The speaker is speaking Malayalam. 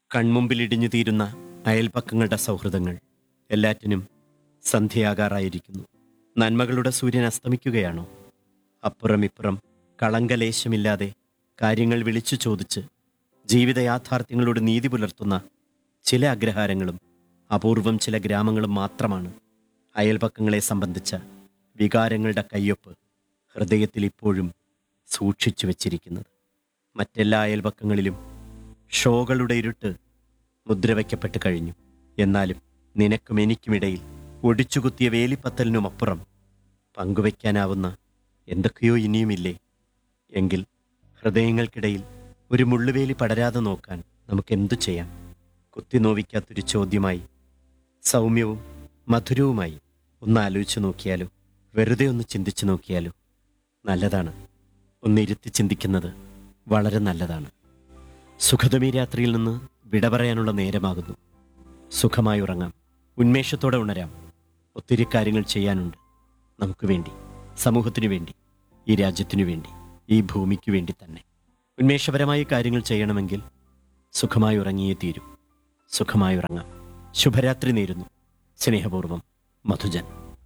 കൺമുമ്പിലിടിഞ്ഞു തീരുന്ന അയൽപ്പക്കങ്ങളുടെ സൗഹൃദങ്ങൾ എല്ലാറ്റിനും സന്ധ്യയാകാറായിരിക്കുന്നു നന്മകളുടെ സൂര്യൻ അസ്തമിക്കുകയാണോ അപ്പുറം ഇപ്പുറം കളങ്കലേശമില്ലാതെ കാര്യങ്ങൾ വിളിച്ചു ചോദിച്ച് ജീവിത യാഥാർത്ഥ്യങ്ങളോട് നീതി പുലർത്തുന്ന ചില അഗ്രഹാരങ്ങളും അപൂർവം ചില ഗ്രാമങ്ങളും മാത്രമാണ് അയൽപക്കങ്ങളെ സംബന്ധിച്ച വികാരങ്ങളുടെ കയ്യൊപ്പ് ഹൃദയത്തിൽ ഇപ്പോഴും സൂക്ഷിച്ചു വച്ചിരിക്കുന്നത് മറ്റെല്ലാ അയൽപക്കങ്ങളിലും ഷോകളുടെ ഇരുട്ട് മുദ്രവയ്ക്കപ്പെട്ട് കഴിഞ്ഞു എന്നാലും നിനക്കും എനിക്കുമിടയിൽ ഒടിച്ചുകുത്തിയ വേലിപ്പത്തലിനുമപ്പുറം പങ്കുവയ്ക്കാനാവുന്ന എന്തൊക്കെയോ ഇനിയുമില്ലേ എങ്കിൽ ഹൃദയങ്ങൾക്കിടയിൽ ഒരു മുള്ളുവേലി പടരാതെ നോക്കാൻ നമുക്കെന്തു ചെയ്യാം കുത്തിനോവിക്കാത്തൊരു ചോദ്യമായി സൗമ്യവും മധുരവുമായി ഒന്ന് ആലോചിച്ചു നോക്കിയാലോ വെറുതെ ഒന്ന് ചിന്തിച്ചു നോക്കിയാലോ നല്ലതാണ് ഒന്ന് ഇരുത്തി ചിന്തിക്കുന്നത് വളരെ നല്ലതാണ് സുഖതമീ രാത്രിയിൽ നിന്ന് വിട പറയാനുള്ള നേരമാകുന്നു സുഖമായി ഉറങ്ങാം ഉന്മേഷത്തോടെ ഉണരാം ഒത്തിരി കാര്യങ്ങൾ ചെയ്യാനുണ്ട് നമുക്ക് വേണ്ടി സമൂഹത്തിനു വേണ്ടി ഈ രാജ്യത്തിനു വേണ്ടി ഈ ഭൂമിക്ക് വേണ്ടി തന്നെ ഉന്മേഷപരമായ കാര്യങ്ങൾ ചെയ്യണമെങ്കിൽ സുഖമായി ഉറങ്ങിയേ തീരൂ സുഖമായി ഉറങ്ങാം ശുഭരാത്രി നേരുന്നു സ്നേഹപൂർവ്വം മധുജൻ